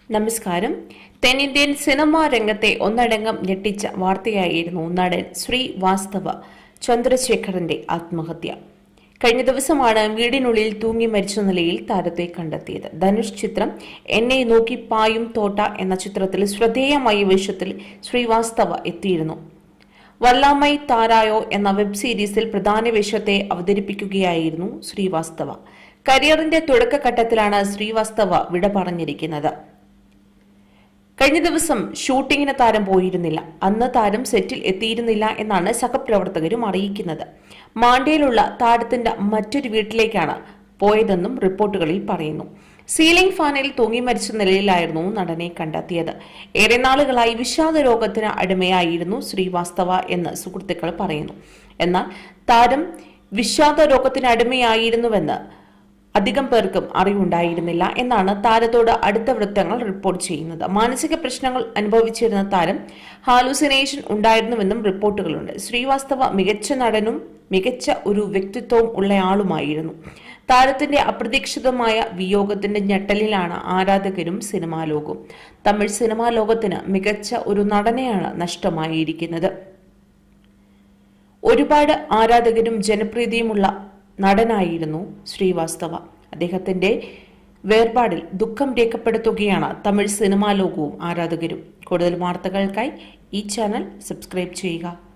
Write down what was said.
നമസ്കാരം തെന്നിന്ത്യൻ സിനിമാ രംഗത്തെ ഒന്നടങ്കം ഞെട്ടിച്ച വാർത്തയായിരുന്നു നടൻ ശ്രീ വാസ്തവ ചന്ദ്രശേഖറിന്റെ ആത്മഹത്യ കഴിഞ്ഞ ദിവസമാണ് വീടിനുള്ളിൽ തൂങ്ങി മരിച്ച നിലയിൽ താരത്തെ കണ്ടെത്തിയത് ധനുഷ് ചിത്രം എന്നെ നോക്കി പായും തോട്ട എന്ന ചിത്രത്തിൽ ശ്രദ്ധേയമായ വേഷത്തിൽ ശ്രീവാസ്തവ എത്തിയിരുന്നു വല്ലാമൈ താരായോ എന്ന വെബ് സീരീസിൽ പ്രധാന വേഷത്തെ അവതരിപ്പിക്കുകയായിരുന്നു ശ്രീവാസ്തവ കരിയറിന്റെ തുടക്കഘട്ടത്തിലാണ് ശ്രീവാസ്തവ വിട പറഞ്ഞിരിക്കുന്നത് കഴിഞ്ഞ ദിവസം ഷൂട്ടിങ്ങിന് താരം പോയിരുന്നില്ല അന്ന് താരം സെറ്റിൽ എത്തിയിരുന്നില്ല എന്നാണ് സഹപ്രവർത്തകരും അറിയിക്കുന്നത് മാണ്ടയിലുള്ള താരത്തിന്റെ മറ്റൊരു വീട്ടിലേക്കാണ് പോയതെന്നും റിപ്പോർട്ടുകളിൽ പറയുന്നു സീലിംഗ് ഫാനിൽ തൂങ്ങി മരിച്ച നിലയിലായിരുന്നു നടനെ കണ്ടെത്തിയത് ഏറെ നാളുകളായി വിഷാദ രോഗത്തിന് അടിമയായിരുന്നു ശ്രീവാസ്തവ എന്ന് സുഹൃത്തുക്കൾ പറയുന്നു എന്നാൽ താരം വിഷാദ രോഗത്തിന് അടിമയായിരുന്നുവെന്ന് അധികം പേർക്കും അറിവുണ്ടായിരുന്നില്ല എന്നാണ് താരത്തോട് അടുത്ത വൃത്തങ്ങൾ റിപ്പോർട്ട് ചെയ്യുന്നത് മാനസിക പ്രശ്നങ്ങൾ അനുഭവിച്ചിരുന്ന താരം ഹാലൂസിനേഷൻ ഉണ്ടായിരുന്നുവെന്നും റിപ്പോർട്ടുകളുണ്ട് ശ്രീവാസ്തവ മികച്ച നടനും മികച്ച ഒരു വ്യക്തിത്വവും ഉള്ളയാളുമായിരുന്നു താരത്തിന്റെ അപ്രതീക്ഷിതമായ വിയോഗത്തിന്റെ ഞെട്ടലിലാണ് ആരാധകരും സിനിമാ ലോകവും തമിഴ് സിനിമാ ലോകത്തിന് മികച്ച ഒരു നടനെയാണ് നഷ്ടമായിരിക്കുന്നത് ഒരുപാട് ആരാധകരും ജനപ്രീതിയുമുള്ള നടനായിരുന്നു ശ്രീവാസ്തവ അദ്ദേഹത്തിന്റെ വേർപാടിൽ ദുഃഖം രേഖപ്പെടുത്തുകയാണ് തമിഴ് സിനിമാ ലോകവും ആരാധകരും കൂടുതൽ വാർത്തകൾക്കായി ഈ ചാനൽ സബ്സ്ക്രൈബ് ചെയ്യുക